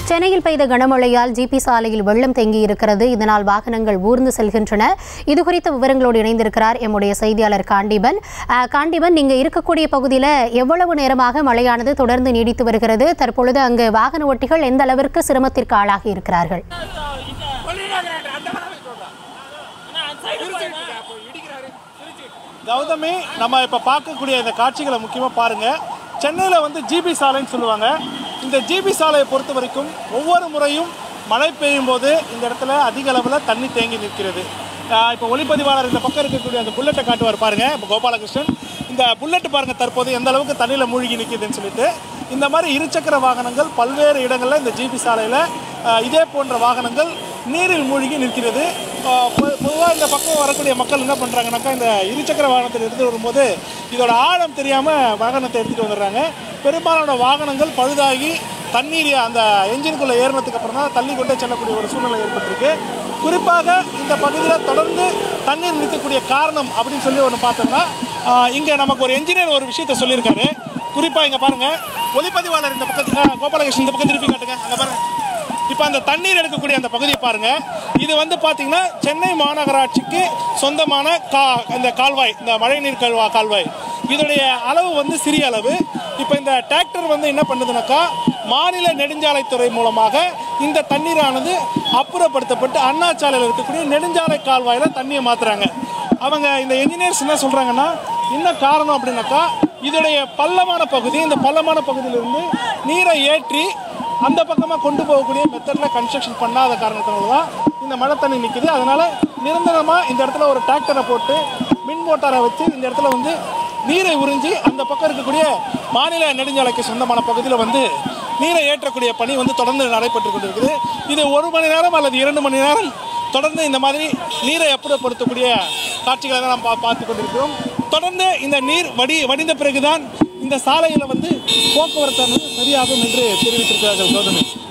சென்னையில் பெய்த கனமழையால் ஜிபி சாலையில் வெள்ளம் தேங்கி இருக்கிறது இதனால் வாகனங்கள் ஊர்ந்து செல்கின்றன இது குறித்த விவரங்களோடு இணைந்திருக்கிறார் எம்முடைய செய்தியாளர் காண்டிபன் அஹ், காண்டிபன் நீங்க இருக்கக்கூடிய பகுதியில் எவ்வளவு நேரமாக மழையானது தொடர்ந்து நீடித்து வருகிறது தற்பொழுது அங்கு வாகன ஓட்டிகள் எந்த அளவிற்கு சிரமத்திற்கு ஆளாகி இருக்கிறார்கள் கௌதமி நம்ம இப்போ பார்க்கக்கூடிய இந்த காட்சிகளை முக்கியமாக பாருங்கள் சென்னையில் வந்து ஜிபி சாலைன்னு சொல்லுவாங்க இந்த ஜிபி சாலையை பொறுத்த வரைக்கும் ஒவ்வொரு முறையும் மழை பெய்யும் போது இந்த இடத்துல அதிக அளவில் தண்ணி தேங்கி நிற்கிறது ஆஹ் இப்போ ஒளிப்பதிவாளர் இந்த பக்கம் இருக்கக்கூடிய அந்த புல்லட்டை காட்டுவார் பாருங்க இப்போ கோபாலகிருஷ்ணன் இந்த புல்லட் பாருங்க தற்போது எந்த அளவுக்கு தண்ணியில் மூழ்கி நிற்கிதுன்னு சொல்லிட்டு இந்த மாதிரி இருசக்கர வாகனங்கள் பல்வேறு இடங்களில் இந்த ஜிபி சாலையில் இதே போன்ற வாகனங்கள் நீரில் மூழ்கி நிற்கிறது பொதுவாக இந்த பக்கம் வரக்கூடிய மக்கள் என்ன பண்ணுறாங்கனாக்கா இந்த இருசக்கர வாகனத்தில் எடுத்து வரும்போது இதோட ஆழம் தெரியாமல் வாகனத்தை எடுத்துகிட்டு வந்துடுறாங்க பெரும்பாலான வாகனங்கள் பழுதாகி தண்ணீர் அந்த என்ஜினுக்குள்ளே ஏறினதுக்கு அப்புறம் தான் தள்ளி கொண்டே செல்லக்கூடிய ஒரு சூழ்நிலை ஏற்பட்டிருக்கு குறிப்பாக இந்த பகுதியில் தொடர்ந்து தண்ணீர் நிற்கக்கூடிய காரணம் அப்படின்னு சொல்லி ஒன்று பார்த்தோம்னா இங்கே நமக்கு ஒரு என்ஜினியர் ஒரு விஷயத்த சொல்லியிருக்காரு குறிப்பாக இங்கே பாருங்கள் ஒளிப்பதிவாளர் இந்த பக்கத்து கோபாலகிருஷ்ணன் இந்த பக்கம் திருப்பி காட்டுங்க அங்கே பாருங்க இப்போ அந்த தண்ணீர் எடுக்கக்கூடிய அந்த பகுதியை பாருங்க இது வந்து பார்த்தீங்கன்னா சென்னை மாநகராட்சிக்கு சொந்தமான கா இந்த கால்வாய் இந்த மழைநீர் கல்வா கால்வாய் இதோடைய அளவு வந்து சிறிய அளவு இப்போ இந்த டிராக்டர் வந்து என்ன பண்ணுதுனாக்கா மாநில நெடுஞ்சாலைத்துறை மூலமாக இந்த தண்ணீரானது அப்புறப்படுத்தப்பட்டு அண்ணா சாலையில் இருக்கக்கூடிய நெடுஞ்சாலை கால்வாயில் தண்ணியை மாற்றுறாங்க அவங்க இந்த என்ஜினியர்ஸ் என்ன சொல்கிறாங்கன்னா என்ன காரணம் அப்படின்னாக்கா இதோடைய பள்ளமான பகுதி இந்த பள்ளமான பகுதியிலிருந்து நீரை ஏற்றி அந்த பக்கமாக கொண்டு போகக்கூடிய மெத்தடில் கன்ஸ்ட்ரக்ஷன் பண்ணாத காரணத்தினால தான் இந்த மழை தண்ணி நிற்குது அதனால் நிரந்தரமாக இந்த இடத்துல ஒரு டிராக்டரை போட்டு மின் மோட்டாரை வச்சு இந்த இடத்துல வந்து நீரை உறிஞ்சி அந்த பக்கம் இருக்கக்கூடிய மாநில நெடுஞ்சாலைக்கு சொந்தமான பகுதியில் வந்து நீரை ஏற்றக்கூடிய பணி வந்து தொடர்ந்து நடைபெற்று கொண்டிருக்குது இது ஒரு மணி நேரம் அல்லது இரண்டு மணி நேரம் தொடர்ந்து இந்த மாதிரி நீரை அப்புறப்படுத்தக்கூடிய காட்சிகளை தான் நாம் பா பார்த்து கொண்டிருக்கிறோம் தொடர்ந்து இந்த நீர் வடி வடிந்த பிறகுதான் இந்த சாலையில் வந்து போக்குவரத்தானது சரியாகும் என்று தெரிவித்திருக்கிறார்கள் கௌதமி